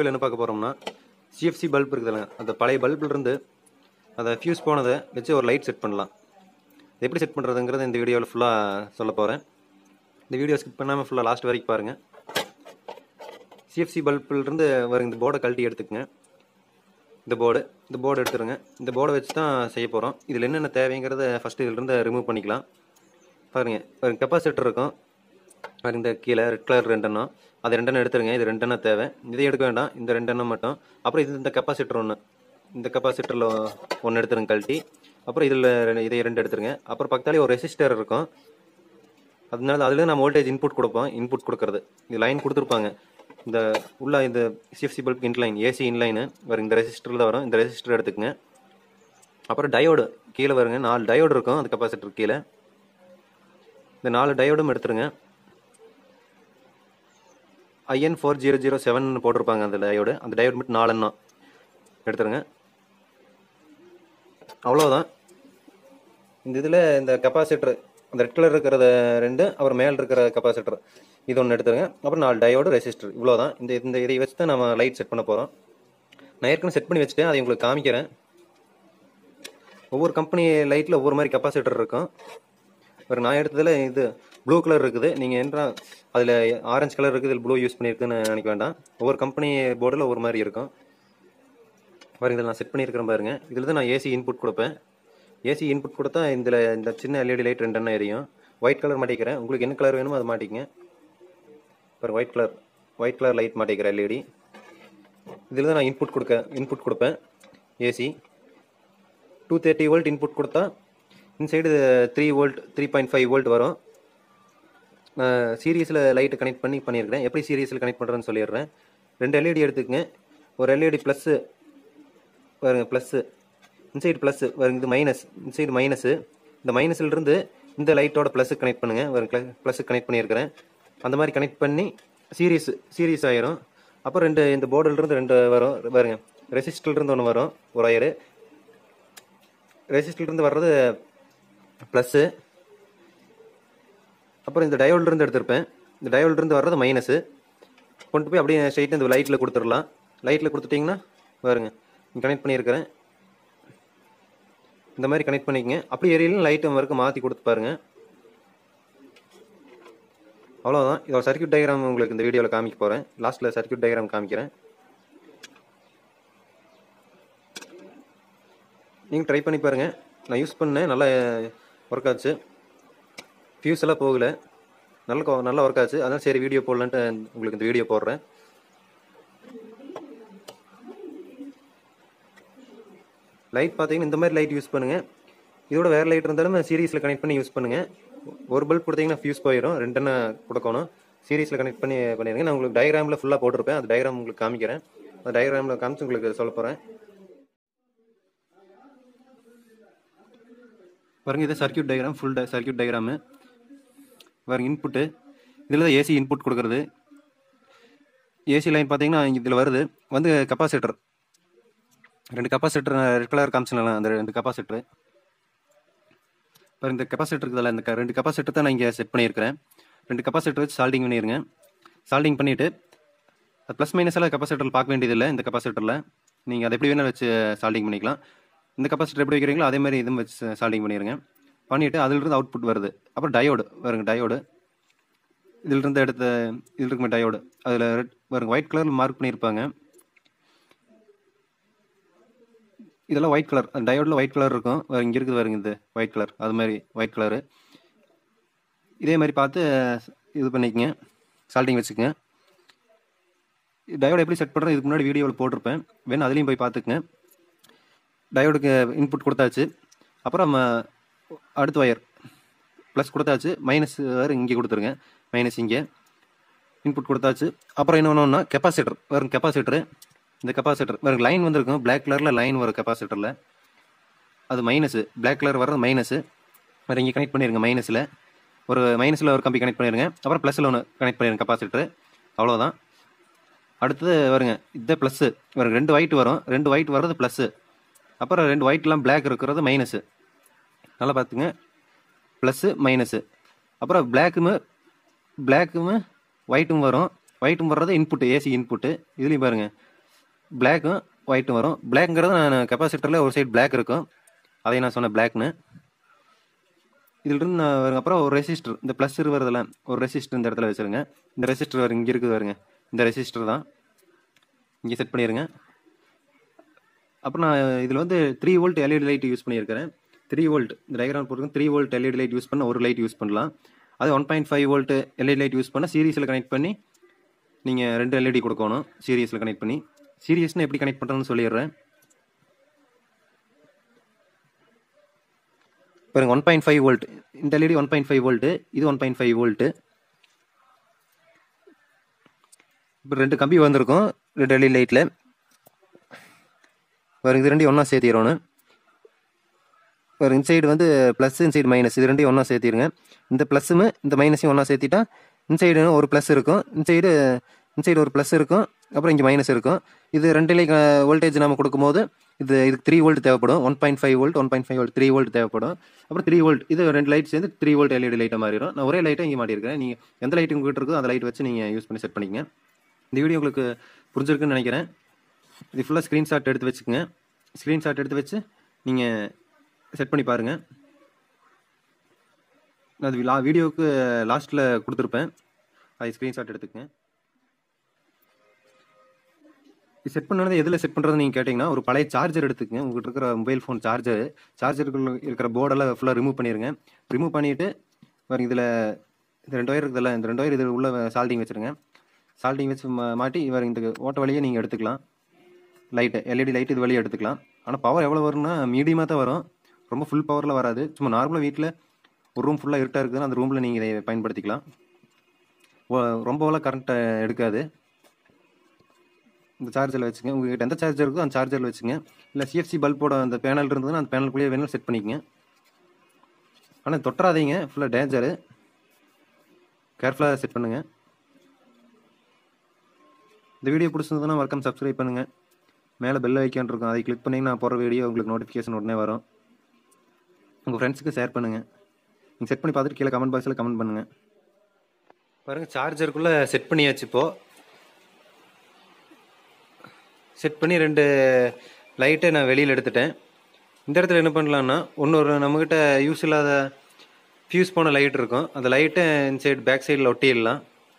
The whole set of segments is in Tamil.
வீடியோவில் என்ன பார்க்க போகிறோம்னா சிஎஃப்சி பல்ப் இருக்குதுல்ல அந்த பழைய பல்பில் இருந்து அதை ஃபியூஸ் போனதை வச்சு ஒரு லைட் செட் பண்ணலாம் இது எப்படி செட் பண்ணுறதுங்கிறத இந்த வீடியோவில் ஃபுல்லாக சொல்ல போகிறேன் இந்த வீடியோ ஸ்கிப் பண்ணாமல் ஃபுல்லாக லாஸ்ட் வரைக்கும் பாருங்கள் சிஎஃப்சி பல்பிலிருந்து வரும் இந்த போர்டை கழட்டி எடுத்துக்கங்க இந்த போர்டு இந்த போர்டு எடுத்துருங்க இந்த போர்டை வச்சு தான் செய்ய போகிறோம் இதில் என்னென்ன தேவைங்கிறத ஃபஸ்ட்டு இதிலிருந்து ரிமூவ் பண்ணிக்கலாம் பாருங்க ஒரு கெப்பாசிட்டர் இருக்கும் பாருங்க இந்த கீழே ரெட் கலர் ரெண்டெண்ணம் அது ரெண்டெண்ணம் எடுத்துருங்க இது ரெண்டெண்ணம் தேவை இதை எடுக்க வேண்டாம் இந்த ரெண்டெண்ணம் மட்டும் அப்புறம் இது இந்த கெப்பாசிட்டர் ஒன்று இந்த கெப்பாசிட்டரில் ஒன்று எடுத்துருங்க கழட்டி அப்புறம் இதில் இதை ரெண்டு எடுத்துருங்க அப்புறம் பக்கத்தாலே ஒரு ரெசிஸ்டர் இருக்கும் அதனால அதில் நம்ம வோல்டேஜ் இன்புட் கொடுப்போம் இன்புட் கொடுக்கறது இது லைன் கொடுத்துருப்பாங்க இந்த உள்ள இந்த CFC bulb inline AC inline வரும் இந்த ரெசிஸ்டரில் தான் வரும் இந்த ரெசிஸ்டர் எடுத்துக்கங்க அப்புறம் டயோடு கீழே வருங்க நாலு டயோடு இருக்கும் அந்த கெப்பாசிட்டர் கீழே இந்த நாலு டயோடும் எடுத்துருங்க IN four zero zero seven போட்டிருப்பாங்க அந்த டயோடு அந்த டயோடு மட்டும் நாலெண்ணம் எடுத்துருங்க அவ்வளோதான் இந்த இதில் இந்த கெப்பாசிட்டர் அந்த ரெட் கலர் இருக்கிறத ரெண்டு அப்புறம் மேலே இருக்கிற கெப்பாசிட்டர் இது ஒன்று எடுத்துருங்க அப்புறம் நாலு டயோடு ரெசிஸ்டர் இவ்வளோதான் இந்த இந்த இதை வச்சு தான் நம்ம லைட் செட் பண்ண போகிறோம் நான் ஏற்கனவே செட் பண்ணி வச்சுட்டேன் அதை உங்களுக்கு காமிக்கிறேன் ஒவ்வொரு கம்பெனி லைட்டில் ஒவ்வொரு மாதிரி கெப்பாசிட்டர் இருக்கும் ஒரு நான் எடுத்ததில் இது ப்ளூ கலர் இருக்குது நீங்கள் என்ன அதில் ஆரஞ்சு கலர் இருக்குது இதில் ப்ளூ யூஸ் பண்ணியிருக்குன்னு நினைக்க வேண்டாம் ஒவ்வொரு கம்பெனி போர்டில் ஒவ்வொரு மாதிரி இருக்கும் பாருங்க இதில் நான் செட் பண்ணியிருக்கிறேன் பாருங்க இதில் தான் நான் ஏசி இன்புட் கொடுப்பேன் ஏசி இன்புட் கொடுத்தா இதில் இந்த சின்ன எல்இடி லைட் ரெண்டு எண்ணம் எரியும் ஒயிட் கலர் மாட்டிக்கிறேன் உங்களுக்கு என்ன கலர் வேணுமோ அது மாட்டிக்கங்க பாருங்க white colour white colour light மாட்டிக்கிறேன் எல்இடி இதில் தான் நான் இன்புட் கொடுக்க இன்புட் கொடுப்பேன் AC two thirty volt input கொடுத்தா inside three volt three point five volt வரும் நான் சீரியஸில் லைட்டு கனெக்ட் பண்ணி பண்ணியிருக்கிறேன் எப்படி சீரியஸில் கனெக்ட் பண்ணுறேன்னு சொல்லிடுறேன் ரெண்டு எல்இடி எடுத்துக்கங்க ஒரு எல்இடி ப்ளஸ்ஸு பாருங்க ப்ளஸ்ஸு இன்சைடு ப்ளஸ்ஸு வருங்க இது மைனஸ் இன்சைடு மைனஸு இந்த மைனஸ்லேருந்து இந்த லைட்டோட ப்ளஸ்ஸு கனெக்ட் பண்ணுங்கள் வரும் ப்ளஸ்ஸு கனெக்ட் பண்ணியிருக்கிறேன் அந்த மாதிரி கனெக்ட் பண்ணி சீரியஸ் சீரியஸ் ஆயிரும் அப்புறம் ரெண்டு இந்த போர்டிலிருந்து ரெண்டு வரும் பாருங்க ரெசிஸ்டர்லேருந்து ஒன்று வரும் ஒரு ஒயரு ரெசிஸ்டர்லேருந்து வர்றது ப்ளஸ்ஸு அப்புறம் இந்த டயோல்லேருந்து எடுத்திருப்பேன் இந்த டயோல்லேருந்து வர்றது மைனஸு கொண்டு போய் அப்படியே ஸ்ட்ரைட்டாக இந்த லைட்டில் கொடுத்துடலாம் லைட்டில் கொடுத்துட்டிங்கன்னா பாருங்க கனெக்ட் பண்ணியிருக்கிறேன் இந்த மாதிரி கனெக்ட் பண்ணிக்கங்க அப்படி எரியலும் லைட்டு வரைக்கும் மாற்றி கொடுத்து பாருங்க அவ்வளோதான் இதோட சர்க்கியூட் டயக்ராம் உங்களுக்கு இந்த வீடியோவில் காமிக்க போகிறேன் லாஸ்ட்டில் சர்க்கியூட் டயக்ராம் காமிக்கிறேன் நீங்கள் ட்ரை பண்ணி பாருங்கள் நான் யூஸ் பண்ணேன் நல்லா ஒர்க் ஆச்சு ஃபியூஸ் எல்லாம் போகல நல்ல கொ- நல்லா ஒர்க் ஆச்சு அதான் சரி வீடியோ போடலான்ட்டு உங்களுக்கு இந்த வீடியோ போடுறேன் லைட் பார்த்தீங்கன்னா இந்த மாதிரி லைட் யூஸ் பண்ணுங்கள் இதோட வேறு லைட் இருந்தாலும் சீரியஸில் கனெக்ட் பண்ணி யூஸ் பண்ணுங்கள் ஒரு பல்ப் கொடுத்தீங்கன்னா ஃபியூஸ் போயிடும் ரெண்டெண்ணா கொடுக்கணும் சீரியஸில் கனெக்ட் பண்ணி பண்ணிடுங்க நான் உங்களுக்கு டயக்ராமில் ஃபுல்லாக போட்டிருப்பேன் அந்த டயக்ராம் உங்களுக்கு காமிக்கிறேன் அந்த டயக்ராமில் காமிச்சு உங்களுக்கு சொல்ல போகிறேன் பாருங்க இது circuit diagram full circuit diagram பாருங்க இன்புட்டு இதில் தான் ஏசி இன்புட் கொடுக்குறது ஏசி லைன் பார்த்தீங்கன்னா இதில் வருது வந்து கெப்பாசிட்டர் ரெண்டு கெப்பாசிட்டர் ரெட் கலர் காமிச்சினலாம் அந்த ரெண்டு கெப்பாசிட்டர் பாருங்க இந்த கெப்பாசிட்டர் இருக்குதுல்ல இந்த க- ரெண்டு கெப்பாசிட்டர் தான் நான் இங்கே செட் பண்ணியிருக்கிறேன் ரெண்டு கெப்பாசிட்டர் வச்சு சால்டிங் பண்ணிடுங்க சால்டிங் பண்ணிவிட்டு ப்ளஸ் மைனஸ் எல்லாம் கெப்பாசிட்டர் பார்க்க வேண்டியதில்லை இந்த கெப்பாசிட்டரில் நீங்கள் அதை எப்படி வேணால் வச்சு சால்டிங் பண்ணிக்கலாம் இந்த கெப்பாசிட்டர் எப்படி வைக்கிறீங்களோ அதே மாதிரி இதுவும் வச்சு சால்டிங் பண்ணிடுங்க பண்ணிவிட்டு அதிலிருந்து அவுட்புட் வருது அப்புறம் டயோடு வருங்க டயோடு இதிலிருந்து எடுத்த இதில் இருக்குமே டயோடு அதில் ரெட் வருங்க ஒயிட் கலரில் மார்க் பண்ணியிருப்பாங்க இதெல்லாம் ஒயிட் கலர் டயோடில் ஒயிட் கலர் இருக்கும் வேறு இங்கே இருக்குது பாருங்க இது ஒயிட் கலர் அது மாதிரி ஒயிட் கலரு இதே மாதிரி பார்த்து இது பண்ணிக்கங்க சால்ட்டிங் வச்சுக்கங்க டயோடு எப்படி செட் பண்ணுறது இதுக்கு முன்னாடி வீடியோவில் போட்டிருப்பேன் வேணும் அதுலேயும் போய் பார்த்துக்குங்க டயோடுக்கு இன்புட் கொடுத்தாச்சு அப்புறம் ம, அடுத்த ஒயர் ப்ளஸ் கொடுத்தாச்சு மைனஸ் வேறு இங்கே கொடுத்துருங்க மைனஸ் இங்கே இன்புட் கொடுத்தாச்சு அப்புறம் என்ன ஒன்றுனா கெப்பாசிட்டர் வரும் கெப்பாசிட்டரு இந்த கெப்பாசிட்டர் வரும் லைன் வந்திருக்கும் பிளாக் கலரில் லைன் வரும் கெப்பாசிட்டரில் அது மைனஸு பிளாக் கலர் வர்றது மைனஸு வேறு இங்கே கனெக்ட் பண்ணிடுங்க மைனஸில் ஒரு மைனஸில் ஒரு கம்பி கனெக்ட் பண்ணிடுங்க அப்புறம் ப்ளஸில் ஒன்று கனெக்ட் பண்ணிடுங்க கெப்பாசிட்டர் அவ்வளோதான் அடுத்தது வருங்க இது ப்ளஸ்ஸு வருங்க ரெண்டு ஒயிட் வரும் ரெண்டு ஒயிட் வர்றது ப்ளஸ்ஸு அப்புறம் ரெண்டு ஒயிட்லாம் பிளாக் இருக்கிறது மைனஸு நல்லா பார்த்துங்க ப்ளஸ்ஸு மைனஸு அப்புறம் பிளாக்குமே பிளாக்குமே ஒயிட்டும் வரும் ஒயிட்டும் வர்றது இன்புட்டு ஏசி இன்புட்டு இதுலேயும் பாருங்கள் பிளாக்கும் ஒயிட்டும் வரும் பிளாக்ங்கிறது நான் கெப்பாசிட்டரில் ஒரு சைடு பிளாக் இருக்கும் அதை நான் சொன்னேன் பிளாக்னு இதிலிருந்து நான் வருங்க அப்புறம் ஒரு ரெசிஸ்டர் இந்த ப்ளஸ் வருதுல ஒரு ரெசிஸ்டர் இந்த இடத்துல வச்சுருங்க இந்த ரெசிஸ்டர் வரும் இங்கே இருக்குது வருங்க இந்த ரெசிஸ்டர் தான் இங்கே செட் பண்ணிடுங்க அப்புறம் நான் இதில் வந்து three volt LED light use பண்ணியிருக்கிறேன் த்ரீ வோல்ட் இந்த டயக்ராம் போட்டுருக்கு three volt LED light use பண்ண ஒரு லைட் யூஸ் பண்ணலாம் அது one point five volt LED light use பண்ண சீரீஸில் கனெக்ட் பண்ணி நீங்கள் ரெண்டு எல்இடி கொடுக்கணும் சீரியஸில் கனெக்ட் பண்ணி சீரியஸ்னு எப்படி கனெக்ட் பண்ணுறதுன்னு சொல்லிடுறேன் பாருங்க ஒன் பாயிண்ட் ஃபைவ் வோல்ட் இந்த LED one point five volt இது ஒன் பாயிண்ட் ஃபைவ் வோல்ட்டு இப்போ ரெண்டு கம்பி வந்திருக்கும் ரெண்டு எல்இடி லைட்டில் பாருங்க இது ரெண்டையும் ஒன்றா சேர்த்திடணும் பாருங்க இன்சைடு வந்து ப்ளஸ் இன்சைடு மைனஸ் இது ரெண்டையும் ஒன்றா சேர்த்திருங்க இந்த ப்ளஸ்ஸும் இந்த மைனஸையும் ஒன்றா சேர்த்திட்டா இன்சைடு ஒரு ப்ளஸ் இருக்கும் இன்சைடு இன்சைடு ஒரு ப்ளஸ் இருக்கும் அப்புறம் இங்கே மைனஸ் இருக்கும் இது ரெண்டுலேயும் வோல்டேஜ் நம்ம கொடுக்கும்போது இது இதுக்கு த்ரீ வோல்ட் தேவைப்படும் one point five volt one point five volt three volt தேவைப்படும் அப்புறம் த்ரீ வோல்ட் இது ரெண்டு லைட் சேர்ந்து த்ரீ வோல்ட் எல்இடி லைட்டாக மாறிடும் நான் ஒரே லைட்டை இங்கே மாட்டியிருக்கேன் நீங்கள் எந்த லைட் உங்ககிட்ட இருக்கோ அந்த லைட் வச்சு நீங்கள் யூஸ் பண்ணி செட் பண்ணிக்கங்க இந்த வீடியோ உங்களுக்கு புரிஞ்சிருக்குன்னு நினைக்கிறேன் இது ஃபுல்லாக ஸ்க்ரீன்ஷாட் எடுத்து வச்சுக்கோங்க ஸ்க்ரீன்ஷாட் எடுத்து வச்சு நீங்கள் செட் பண்ணி பாருங்கள் நான் அது லா வீடியோவுக்கு லாஸ்ட்டில் கொடுத்துருப்பேன் அது ஸ்க்ரீன்ஷாட் எடுத்துக்கங்க செட் பண்ணது எதில் செட் பண்ணுறது நீங்கள் கேட்டிங்கன்னா ஒரு பழைய சார்ஜர் எடுத்துக்கங்க உங்கள்கிட்ட இருக்கிற மொபைல் ஃபோன் சார்ஜர் சார்ஜருக்குள்ள இருக்கிற போர்டெல்லாம் ஃபுல்லாக ரிமூவ் பண்ணிடுங்க ரிமூவ் பண்ணிவிட்டு பாருங்க இதில் இந்த ரெண்டு ஒயர் இருக்குதுல்ல இந்த ரெண்டு ஒயர் இதில் உள்ள சால்டிங் வச்சுருங்க சால்டிங் வச்சு மா- மாட்டி இவர் இந்த ஓட்ட வழியே நீங்கள் எடுத்துக்கலாம் லைட்டு எல்இடி லைட் இது வழியே எடுத்துக்கலாம் ஆனால் பவர் எவ்வளோ வரும்னா மீடியமாக தான் வரும் ரொம்ப ஃபுல் பவரில் வராது சும்மா நார்மலாக வீட்டில் ஒரு ரூம் ஃபுல்லாக இருட்டாக இருக்குதுன்னா அந்த ரூமில் நீங்கள் இதை பயன்படுத்திக்கலாம் ஓ- ரொம்பவெல்லாம் கரண்ட்டை எடுக்காது இந்த சார்ஜரில் வச்சுங்க உங்ககிட்ட எந்த சார்ஜர் இருக்கோ அந்த சார்ஜரில் வச்சுங்க இல்லை சிஎஃப்சி பல்போட அந்த பேனல் இருந்ததுன்னா அந்த பேனலுக்குள்ளேயே வேணும் செட் பண்ணிக்கங்க ஆனால் தொட்டுறாதீங்க ஃபுல்லாக டேஞ்சரு கேர்ஃபுல்லாக செட் பண்ணுங்கள் இந்த வீடியோ பிடிச்சிருந்ததுன்னா மறக்காம சப்ஸ்கிரைப் பண்ணுங்கள் மேலே பெல் ஐக்கான் இருக்கும் அதை கிளிக் பண்ணிங்கன்னா நான் போகிற வீடியோ உங்களுக்கு நோட்டிஃபிகேஷன் உடனே வரும் உங்கள் ஃப்ரெண்ட்ஸுக்கு ஷேர் பண்ணுங்கள் நீங்கள் செட் பண்ணி பார்த்துட்டு கீழே கமெண்ட் பாக்ஸில் கமெண்ட் பண்ணுங்கள் பாருங்கள் சார்ஜருக்குள்ளே செட் பண்ணியாச்சு இப்போது செட் பண்ணி ரெண்டு லைட்டை நான் வெளியில் எடுத்துட்டேன் இந்த இடத்துல என்ன பண்ணலான்னா இன்னொரு நம்மக்கிட்ட யூஸ் இல்லாத ஃபியூஸ் போன லைட் இருக்கும் அந்த லைட்டை இந்த சைடு பேக் சைடில் ஒட்டிடலாம்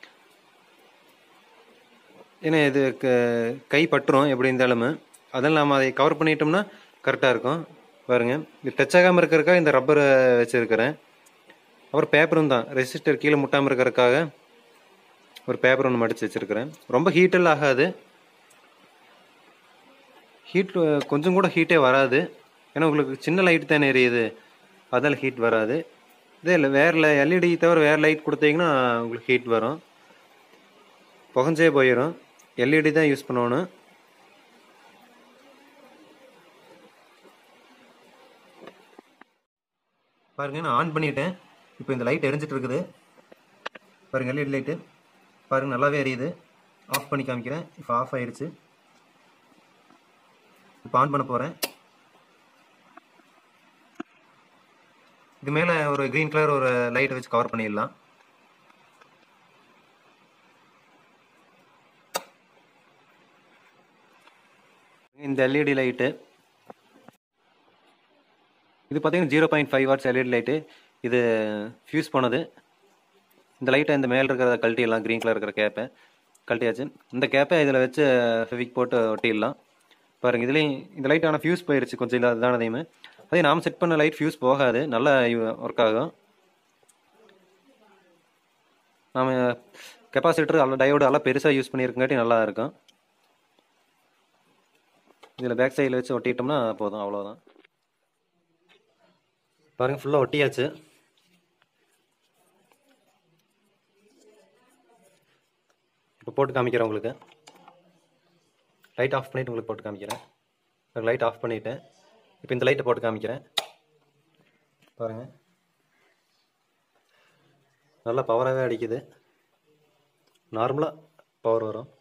ஏன்னா இது க- கை பட்டுரும் எப்படி இருந்தாலும் அதனால் நம்ம அதை கவர் பண்ணிட்டோம்னா கரெக்டாக இருக்கும் பாருங்க இது டச் ஆகாமல் இருக்கிறதுக்காக இந்த ரப்பரை வச்சுருக்கிறேன் அப்புறம் பேப்பரும் தான் ரெசிஸ்டர் கீழே முட்டாமல் இருக்கிறதுக்காக ஒரு பேப்பர் ஒன்று மடித்து வச்சுருக்கிறேன் ரொம்ப ஹீட்டெல்லாம் ஆகாது ஹீட் கொஞ்சம் கூட ஹீட்டே வராது ஏன்னா உங்களுக்கு சின்ன லைட் தானே எரியுது அதனால் ஹீட் வராது இதே இல்லை வேறு எல்இடி தவிர வேறு லைட் கொடுத்தீங்கன்னா உங்களுக்கு ஹீட் வரும் புகஞ்சே போயிடும் எல்இடி தான் யூஸ் பண்ணணும் பாருங்க நான் ஆன் பண்ணிட்டேன் இப்போ இந்த லைட் எரிஞ்சிட்டு இருக்குது பாருங்க எல்இடி லைட்டு பாருங்க நல்லாவே எரியுது ஆஃப் பண்ணி காமிக்கிறேன் இப்போ ஆஃப் ஆயிடுச்சு இப்போ ஆன் பண்ண போகிறேன் இது மேலே ஒரு க்ரீன் கலர் ஒரு லைட்டை வச்சு கவர் பண்ணிடலாம் இந்த எல்இடி லைட்டு இது பார்த்தீங்கன்னா zero point five watts LED light இது ஃபியூஸ் பண்ணது இந்த லைட்டை இந்த மேலே இருக்கிற கழட்டிடலாம் க்ரீன் கலர் இருக்கிற கேப்பை கழட்டியாச்சு இந்த கேப்பை இதில் வச்சு ஃபெவிக் போட்டு ஒட்டிடலாம் பாருங்க இதுலேயும் இந்த லைட் ஆனால் ஃபியூஸ் போயிருச்சு கொஞ்சம் இல்லை அதுதானதையுமே அதே நாம் செட் பண்ண லைட் ஃபியூஸ் போகாது நல்லா ஒர்க் ஆகும் நாம் கெப்பாசிட்டர் அல்ல டயோடு எல்லாம் பெருசாக யூஸ் பண்ணியிருக்கங்காட்டி நல்லா இருக்கும் இதில் பேக் சைடில் வச்சு ஒட்டிட்டோம்னா போதும் அவ்வளோதான் பாருங்க ஃபுல்லாக ஒட்டியாச்சு இப்போ போட்டு காமிக்கிறேன் உங்களுக்கு லைட் ஆஃப் பண்ணிவிட்டு உங்களுக்கு போட்டு காமிக்கிறேன் லைட் ஆஃப் பண்ணிவிட்டேன் இப்போ இந்த லைட்டை போட்டு காமிக்கிறேன் பாருங்கள் நல்லா பவராகவே அடிக்குது நார்மலாக பவர் வரும்